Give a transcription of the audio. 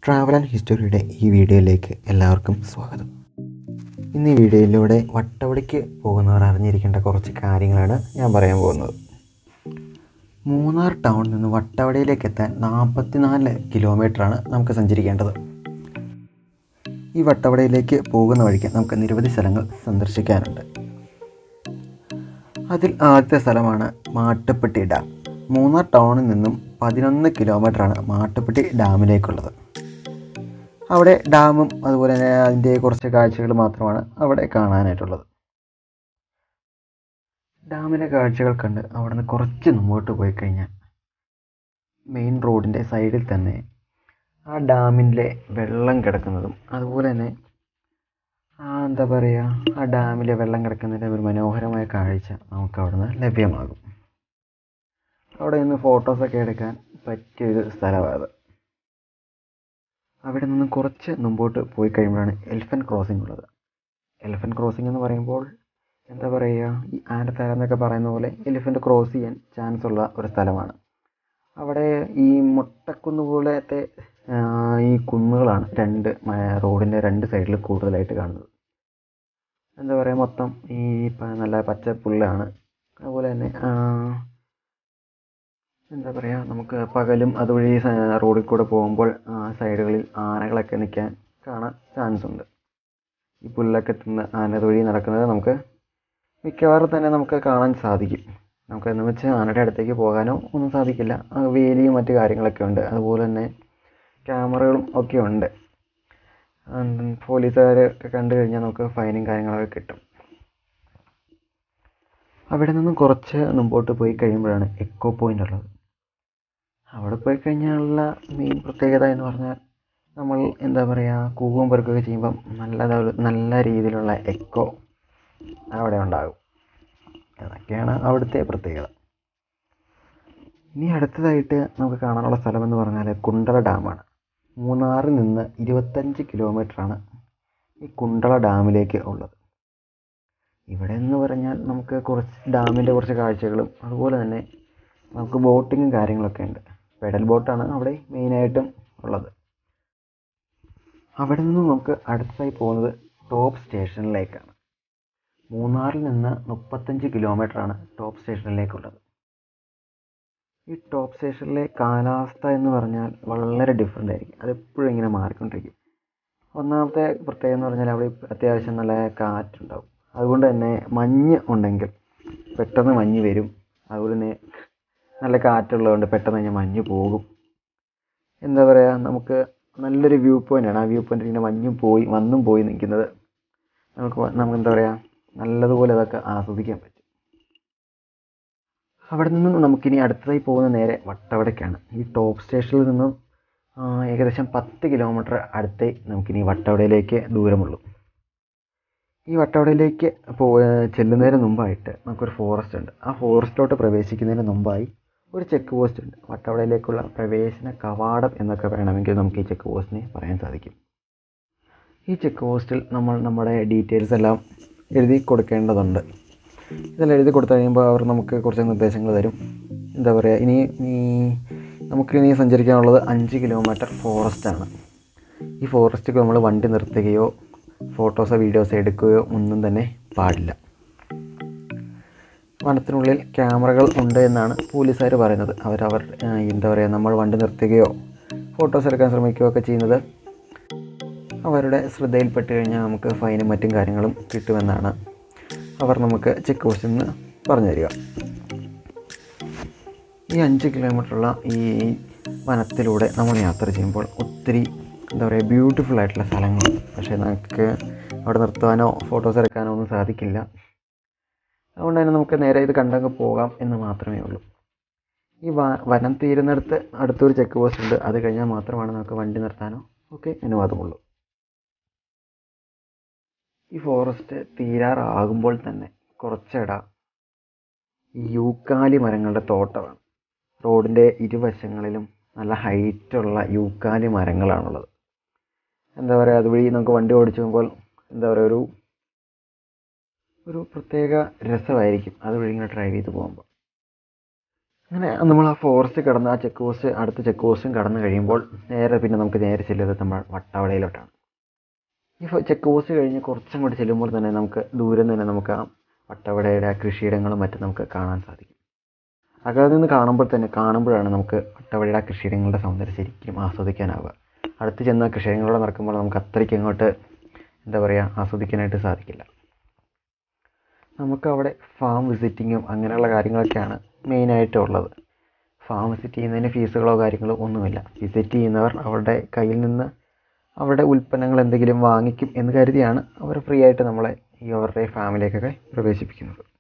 travel and ഹിസ്റ്ററിയുടെ ഈ വീഡിയോയിലേക്ക് എല്ലാവർക്കും സ്വാഗതം ഇന്ന് ഈ വീഡിയോയിലൂടെ വട്ടവടയ്ക്ക് പോകുന്നവർ അറിഞ്ഞിരിക്കേണ്ട കുറച്ച് കാര്യങ്ങളാണ് ഞാൻ പറയാൻ പോകുന്നത് മൂന്നാർ ടൗണിൽ നിന്ന് വട്ടവടയിലേക്ക് എത്താൻ നാൽപ്പത്തിനാല് കിലോമീറ്ററാണ് നമുക്ക് സഞ്ചരിക്കേണ്ടത് ഈ വട്ടവടയിലേക്ക് പോകുന്ന വഴിക്ക് നമുക്ക് നിരവധി സ്ഥലങ്ങൾ സന്ദർശിക്കാനുണ്ട് അതിൽ ആദ്യത്തെ സ്ഥലമാണ് മാട്ടുപ്പെട്ടി ഡാം മൂന്നാർ ടൗണിൽ നിന്നും പതിനൊന്ന് കിലോമീറ്ററാണ് മാട്ടുപ്പെട്ടി ഡാമിലേക്കുള്ളത് അവിടെ ഡാമും അതുപോലെ തന്നെ അതിൻ്റെ കുറച്ച് കാഴ്ചകൾ മാത്രമാണ് അവിടെ കാണാനായിട്ടുള്ളത് ഡാമിലെ കാഴ്ചകൾ കണ്ട് അവിടെ നിന്ന് കുറച്ച് മുമ്പോട്ട് പോയി കഴിഞ്ഞാൽ മെയിൻ റോഡിൻ്റെ സൈഡിൽ തന്നെ ആ ഡാമിലെ വെള്ളം കിടക്കുന്നതും അതുപോലെ തന്നെ ആ എന്താ പറയുക ആ ഡാമിലെ വെള്ളം കിടക്കുന്നതിൻ്റെ ഒരു മനോഹരമായ കാഴ്ച നമുക്ക് അവിടെ നിന്ന് ലഭ്യമാകും അവിടെ നിന്ന് ഫോട്ടോസൊക്കെ എടുക്കാൻ പറ്റിയൊരു സ്ഥലമാണ് അവിടെ നിന്ന് കുറച്ച് മുമ്പോട്ട് പോയി കഴിയുമ്പോഴാണ് എലിഫൻറ്റ് ക്രോസിംഗ് ഉള്ളത് എലിഫൻറ്റ് ക്രോസിംഗ് എന്ന് പറയുമ്പോൾ എന്താ പറയുക ഈ ആനത്തല എന്നൊക്കെ പറയുന്ന പോലെ എലിഫൻറ്റ് ക്രോസ് ചെയ്യാൻ ചാൻസ് ഉള്ള ഒരു സ്ഥലമാണ് അവിടെ ഈ മുട്ടക്കുന്ന് പോലത്തെ ഈ കുന്നുകളാണ് രണ്ട് റോഡിൻ്റെ രണ്ട് സൈഡിൽ കൂടുതലായിട്ട് കാണുന്നത് എന്താ പറയുക മൊത്തം ഈ നല്ല പച്ച പുല്ലാണ് അതുപോലെ തന്നെ എന്താ പറയുക നമുക്ക് പകലും അതുവഴി റോഡിൽ കൂടെ പോകുമ്പോൾ സൈഡുകളിൽ ആനകളൊക്കെ നിൽക്കാൻ കാണാൻ ചാൻസ് ഉണ്ട് ഈ പുല്ലൊക്കെ തിന്ന് ആന വഴി നടക്കുന്നത് നമുക്ക് മിക്കവാറും തന്നെ നമുക്ക് കാണാൻ സാധിക്കും നമുക്ക് എന്ന് വെച്ചാൽ ആനയുടെ അടുത്തേക്ക് പോകാനോ ഒന്നും സാധിക്കില്ല വേലിയും മറ്റു കാര്യങ്ങളൊക്കെ ഉണ്ട് അതുപോലെ തന്നെ ക്യാമറകളും ഒക്കെ ഉണ്ട് പോലീസുകാരൊക്കെ കണ്ടു കഴിഞ്ഞാൽ നമുക്ക് ഫൈനും കാര്യങ്ങളൊക്കെ കിട്ടും അവിടെ നിന്നും കുറച്ച് മുമ്പോട്ട് പോയി കഴിയുമ്പോഴാണ് എക്കോ പോയിൻ്റ് ഉള്ളത് അവിടെ പോയി കഴിഞ്ഞാലുള്ള മെയിൻ പ്രത്യേകത എന്ന് പറഞ്ഞാൽ നമ്മൾ എന്താ പറയുക കൂവും പെറുക്കുകയൊക്കെ ചെയ്യുമ്പം നല്ല നല്ല രീതിയിലുള്ള എക്കോ അവിടെ ഉണ്ടാകും അതൊക്കെയാണ് അവിടുത്തെ പ്രത്യേകത ഇനി അടുത്തതായിട്ട് നമുക്ക് കാണാനുള്ള സ്ഥലമെന്ന് പറഞ്ഞാൽ കുണ്ടള ഡാമാണ് മൂന്നാറിൽ നിന്ന് ഇരുപത്തഞ്ച് കിലോമീറ്ററാണ് ഈ കുണ്ടള ഡാമിലേക്ക് ഉള്ളത് ഇവിടെ എന്ന് പറഞ്ഞാൽ നമുക്ക് കുറച്ച് ഡാമിൻ്റെ കുറച്ച് കാഴ്ചകളും അതുപോലെ തന്നെ നമുക്ക് ബോട്ടിങ്ങും കാര്യങ്ങളൊക്കെ ഉണ്ട് പെഡൽ ബോട്ടാണ് അവിടെ മെയിനായിട്ടും ഉള്ളത് അവിടെ നിന്ന് നമുക്ക് അടുത്തായി പോകുന്നത് ടോപ്പ് സ്റ്റേഷനിലേക്കാണ് മൂന്നാറിൽ നിന്ന് മുപ്പത്തഞ്ച് കിലോമീറ്ററാണ് ടോപ്പ് സ്റ്റേഷനിലേക്കുള്ളത് ഈ ടോപ്പ് സ്റ്റേഷനിലെ കാലാവസ്ഥ എന്ന് പറഞ്ഞാൽ വളരെ ഡിഫറെൻ്റ് ആയിരിക്കും അതെപ്പോഴും ഇങ്ങനെ മാറിക്കൊണ്ടിരിക്കും ഒന്നാമത്തെ പ്രത്യേകത എന്ന് പറഞ്ഞാൽ അവിടെ അത്യാവശ്യം നല്ല കാറ്റുണ്ടാവും അതുകൊണ്ട് തന്നെ മഞ്ഞ് ഉണ്ടെങ്കിൽ പെട്ടെന്ന് മഞ്ഞ് വരും അതുപോലെ തന്നെ നല്ല കാറ്റുള്ളതുകൊണ്ട് പെട്ടെന്ന് തന്നെ മഞ്ഞ് പോകും എന്താ പറയുക നമുക്ക് നല്ലൊരു വ്യൂ പോയിൻ്റാണ് ആ വ്യൂ പോയിൻ്റിൽ ഇങ്ങനെ മഞ്ഞും പോയി വന്നും പോയി നിൽക്കുന്നത് നമുക്ക് നമുക്ക് എന്താ പറയുക നല്ലതുപോലെ അതൊക്കെ ആസ്വദിക്കാൻ പറ്റും അവിടെ നിന്നും നമുക്കിനി അടുത്തതായി പോകുന്ന നേരെ വട്ടവടയ്ക്കാണ് ഈ ടോപ്പ് സ്റ്റേഷനിൽ നിന്നും ഏകദേശം പത്ത് കിലോമീറ്റർ അടുത്തേ നമുക്കിനി വട്ടവടയിലേക്ക് ദൂരമുള്ളൂ ഈ വട്ടവടയിലേക്ക് പോ ചെല്ലുന്നതിന് മുമ്പായിട്ട് നമുക്കൊരു ഫോറസ്റ്റ് ഉണ്ട് ആ ഫോറസ്റ്റിലോട്ട് പ്രവേശിക്കുന്നതിന് മുമ്പായി ഒരു ചെക്ക് പോസ്റ്റ് ഉണ്ട് വട്ടവടയിലേക്കുള്ള പ്രവേശന കവാടം എന്നൊക്കെ വേണമെങ്കിൽ നമുക്ക് ഈ ചെക്ക് പോസ്റ്റിനെ പറയാൻ സാധിക്കും ഈ ചെക്ക് പോസ്റ്റിൽ നമ്മൾ നമ്മുടെ ഡീറ്റെയിൽസ് എല്ലാം എഴുതി കൊടുക്കേണ്ടതുണ്ട് ഇതെല്ലാം എഴുതി കൊടുത്തു കഴിയുമ്പോൾ അവർ നമുക്ക് കുറച്ച് നിർദ്ദേശങ്ങൾ തരും എന്താ പറയുക ഇനി ഈ നമുക്ക് ഇനി സഞ്ചരിക്കാനുള്ളത് അഞ്ച് കിലോമീറ്റർ ഫോറസ്റ്റാണ് ഈ ഫോറസ്റ്റിൽ നമ്മൾ വണ്ടി നിർത്തുകയോ ഫോട്ടോസോ വീഡിയോസോ എടുക്കുകയോ ഒന്നും തന്നെ പാടില്ല വനത്തിനുള്ളിൽ ക്യാമറകൾ ഉണ്ട് എന്നാണ് പോലീസുകാർ പറയുന്നത് അവരവർ എന്താ പറയുക നമ്മൾ വണ്ടി നിർത്തുകയോ ഫോട്ടോസ് എടുക്കാൻ ശ്രമിക്കുകയോ ഒക്കെ ചെയ്യുന്നത് അവരുടെ ശ്രദ്ധയിൽപ്പെട്ട് കഴിഞ്ഞാൽ നമുക്ക് ഫൈനും മറ്റും കാര്യങ്ങളും കിട്ടുമെന്നാണ് അവർ നമുക്ക് ചെക്ക് പോസ്റ്റിൽ നിന്ന് പറഞ്ഞു തരിക ഈ അഞ്ച് കിലോമീറ്ററുള്ള ഈ വനത്തിലൂടെ നമ്മൾ യാത്ര ചെയ്യുമ്പോൾ ഒത്തിരി എന്താ പറയുക ബ്യൂട്ടിഫുൾ ആയിട്ടുള്ള സ്ഥലങ്ങളുണ്ട് പക്ഷേ നമുക്ക് അവിടെ നിർത്താനോ ഫോട്ടോസ് എടുക്കാനോ ഒന്നും സാധിക്കില്ല അതുകൊണ്ട് തന്നെ നമുക്ക് നേരെ ഇത് കണ്ടങ്ങ് പോകാം എന്ന് മാത്രമേ ഉള്ളൂ ഈ വനം തീരുന്നിടത്ത് അടുത്തൊരു ചെക്ക് പോസ്റ്റ് ഉണ്ട് അത് കഴിഞ്ഞാൽ മാത്രമാണ് നമുക്ക് വണ്ടി നിർത്താനോ ഒക്കെ അനുവാദമുള്ളൂ ഈ ഫോറസ്റ്റ് തീരാറാകുമ്പോൾ തന്നെ കുറച്ചിട ഈ യൂക്കാലി മരങ്ങളുടെ തോട്ടമാണ് റോഡിൻ്റെ ഇരുവശങ്ങളിലും നല്ല ഹൈറ്റുള്ള യൂക്കാലി മരങ്ങളാണുള്ളത് എന്താ പറയുക അതുവഴി നമുക്ക് വണ്ടി ഓടിച്ചു പോകുമ്പോൾ എന്താ പറയുക ഒരു ഒരു പ്രത്യേക രസമായിരിക്കും അതുവഴി ഇങ്ങനെ ഡ്രൈവ് ചെയ്ത് പോകുമ്പോൾ അങ്ങനെ നമ്മൾ ആ ഫോറസ്റ്റ് കടന്ന് ആ ചെക്ക് പോസ്റ്റ് അടുത്ത ചെക്ക് പോസ്റ്റും കടന്നു കഴിയുമ്പോൾ നേരെ പിന്നെ നമുക്ക് നേരെ ചെല്ലുന്നത് നമ്മൾ വട്ടവടയിലോട്ടാണ് ഈ ചെക്ക് പോസ്റ്റ് കഴിഞ്ഞ് കുറച്ചങ്ങോട്ട് ചെല്ലുമ്പോൾ തന്നെ നമുക്ക് ദൂരെ നിന്ന് തന്നെ നമുക്ക് ആ വട്ടവടയുടെ ആ കൃഷിയിടങ്ങളും മറ്റും നമുക്ക് കാണാൻ സാധിക്കും അകലെ നിന്ന് കാണുമ്പോൾ തന്നെ കാണുമ്പോഴാണ് നമുക്ക് വട്ടവടയുടെ ആ കൃഷിയിടങ്ങളുടെ സൗന്ദര്യം ശരിക്കും ആസ്വദിക്കാനാവുക അടുത്ത് ചെന്ന് ആ കൃഷിയിടങ്ങളിലൂടെ നടക്കുമ്പോൾ നമുക്ക് അത്രയ്ക്ക് അങ്ങോട്ട് എന്താ പറയുക ആസ്വദിക്കാനായിട്ട് സാധിക്കില്ല നമുക്കവിടെ ഫാം വിസിറ്റിങ്ങും അങ്ങനെയുള്ള കാര്യങ്ങളൊക്കെയാണ് മെയിനായിട്ട് ഉള്ളത് ഫാം വിസിറ്റ് ചെയ്യുന്നതിന് ഫീസുകളോ കാര്യങ്ങളോ ഒന്നുമില്ല വിസിറ്റ് ചെയ്യുന്നവർ അവരുടെ കയ്യിൽ നിന്ന് അവരുടെ ഉൽപ്പന്നങ്ങൾ എന്തെങ്കിലും വാങ്ങിക്കും എന്ന് കരുതിയാണ് അവർ ഫ്രീ ആയിട്ട് നമ്മളെ ഈ അവരുടെ ഫാമിലേക്കൊക്കെ പ്രവേശിപ്പിക്കുന്നത്